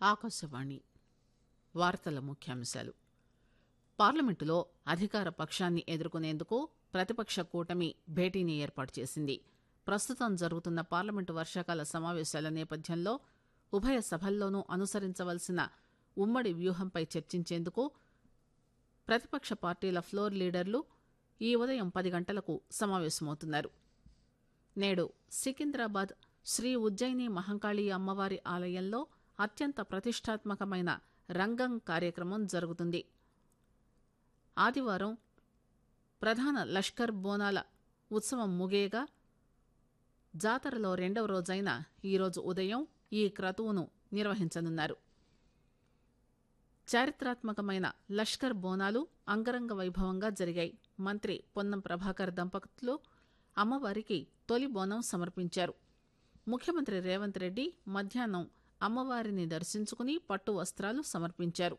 ఆకాశవాణి వార్తల ముఖ్యాంశాలు పార్లమెంటులో అధికార పక్షాన్ని ఎదుర్కొనేందుకు ప్రతిపక్ష కూటమి భేటీని ఏర్పాటు చేసింది ప్రస్తుతం జరుగుతున్న పార్లమెంటు వర్షాకాల సమావేశాల నేపథ్యంలో ఉభయ సభల్లోనూ అనుసరించవలసిన ఉమ్మడి వ్యూహంపై చర్చించేందుకు ప్రతిపక్ష పార్టీల ఫ్లోర్ లీడర్లు ఈ ఉదయం పది గంటలకు సమావేశమవుతున్నారు నేడు సికింద్రాబాద్ శ్రీ ఉజ్జయిని మహంకాళి అమ్మవారి ఆలయంలో అత్యంత ప్రతిష్టాత్మకమైన రంగం కార్యక్రమం జరుగుతుంది ఆదివారం ప్రధాన లష్కర్ బోనాల ఉత్సవం ముగియగా జాతరలో రెండవ రోజైన ఈరోజు ఉదయం ఈ క్రతువును నిర్వహించనున్నారు చారిత్రాత్మకమైన లష్కర్ బోనాలు అంగరంగ వైభవంగా జరిగాయి మంత్రి పొన్నం ప్రభాకర్ దంపతులు అమ్మవారికి తొలి బోనం సమర్పించారు ముఖ్యమంత్రి రేవంత్ రెడ్డి మధ్యాహ్నం అమ్మవారిని దర్శించుకుని పట్టు వస్త్రాలు సమర్పించారు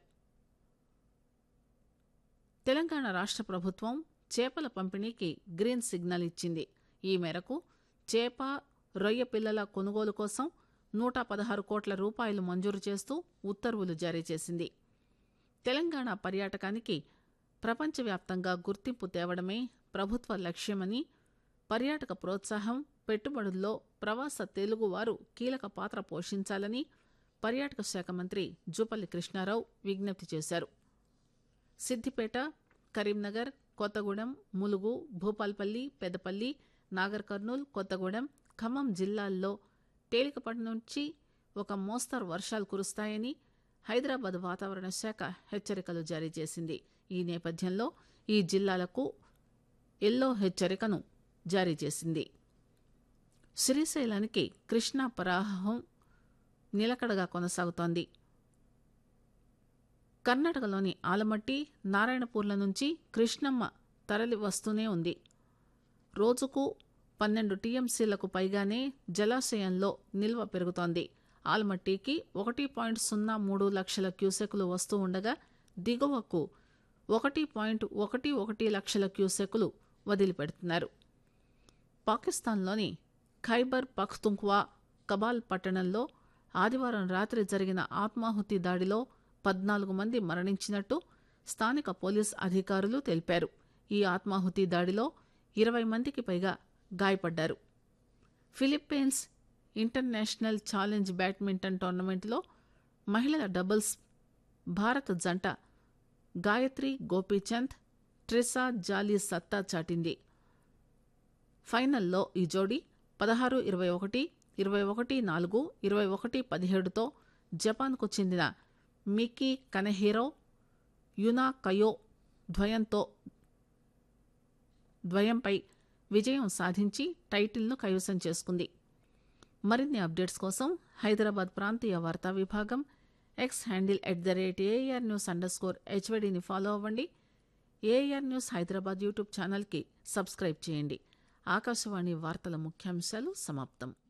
తెలంగాణ రాష్ట్ర ప్రభుత్వం చేపల పంపిణీకి గ్రీన్ సిగ్నల్ ఇచ్చింది ఈ మేరకు చేప రొయ్య పిల్లల కొనుగోలు కోసం నూట పదహారు కోట్ల రూపాయలు మంజూరు చేస్తూ ఉత్తర్వులు జారీ చేసింది తెలంగాణ పర్యాటకానికి ప్రపంచవ్యాప్తంగా గుర్తింపు తేవడమే ప్రభుత్వ లక్ష్యమని పర్యాటక ప్రోత్సాహం పెట్టుబడుల్లో ప్రవాస తెలుగువారు కీలక పాత్ర పోషించాలని పర్యాటక శాఖ మంత్రి జూపల్లి కృష్ణారావు విజ్ఞప్తి చేశారు సిద్దిపేట కరీంనగర్ కొత్తగూడెం ములుగు భూపాల్పల్లి పెద్దపల్లి నాగర్ కర్నూల్ కొత్తగూడెం ఖమ్మం జిల్లాల్లో తేలికపాటి నుంచి ఒక మోస్తరు వర్షాలు కురుస్తాయని హైదరాబాద్ వాతావరణ శాఖ హెచ్చరికలు జారీ చేసింది ఈ నేపథ్యంలో ఈ జిల్లాలకు ఎల్లో హెచ్చరికను జారీ చేసింది శ్రీశైలానికి కృష్ణా ప్రవాహం నిలకడగా కొనసాగుతోంది కర్ణాటకలోని ఆలమట్టి నారాయణపూర్ల నుంచి కృష్ణమ్మ తరలి వస్తూనే ఉంది రోజుకు పన్నెండు టీఎంసీలకు పైగానే జలాశయంలో నిల్వ పెరుగుతోంది ఆల్మట్టికి ఒకటి పాయింట్ సున్నా మూడు లక్షల క్యూసెకులు వస్తూ ఉండగా దిగువకు ఒకటి పాయింట్ ఒకటి ఒకటి లక్షల క్యూసెకులు వదిలిపెడుతున్నారు పాకిస్తాన్లోని ఖైబర్ పఖ్తుంఖ్వా కబాల్ పట్టణంలో ఆదివారం రాత్రి జరిగిన ఆత్మాహుతి దాడిలో పద్నాలుగు మంది మరణించినట్టు స్థానిక పోలీస్ అధికారులు తెలిపారు ఈ ఆత్మాహుతి దాడిలో ఇరవై మందికి పైగా గాయపడ్డారు ఫిలిప్పీన్స్ ఇంటర్నేషనల్ ఛాలెంజ్ బ్యాడ్మింటన్ టోర్నమెంట్లో మహిళల డబుల్స్ భారత జంట గాయత్రి గోపీచంద్ ట్రిసా జాలీ సత్తా చాటింది ఫైనల్లో ఈ జోడీ పదహారు ఇరవై ఒకటి ఇరవై ఒకటి నాలుగు ఇరవై ఒకటి పదిహేడుతో జపాన్కు చెందిన మికీ కనహీరో యునా కయో ద్వయంతో ద్వయంపై విజయం సాధించి టైటిల్ను కైవసం చేసుకుంది మరిన్ని అప్డేట్స్ కోసం హైదరాబాద్ ప్రాంతీయ వార్తా విభాగం X handle at the rate AR news underscore స్కోర్ హెచ్వడిని ఫాలో అవ్వండి ఏఆర్ న్యూస్ హైదరాబాద్ యూట్యూబ్ ఛానల్కి సబ్స్క్రైబ్ చేయండి ఆకాశవాణి వార్తల ముఖ్యాంశాలు సమాప్తం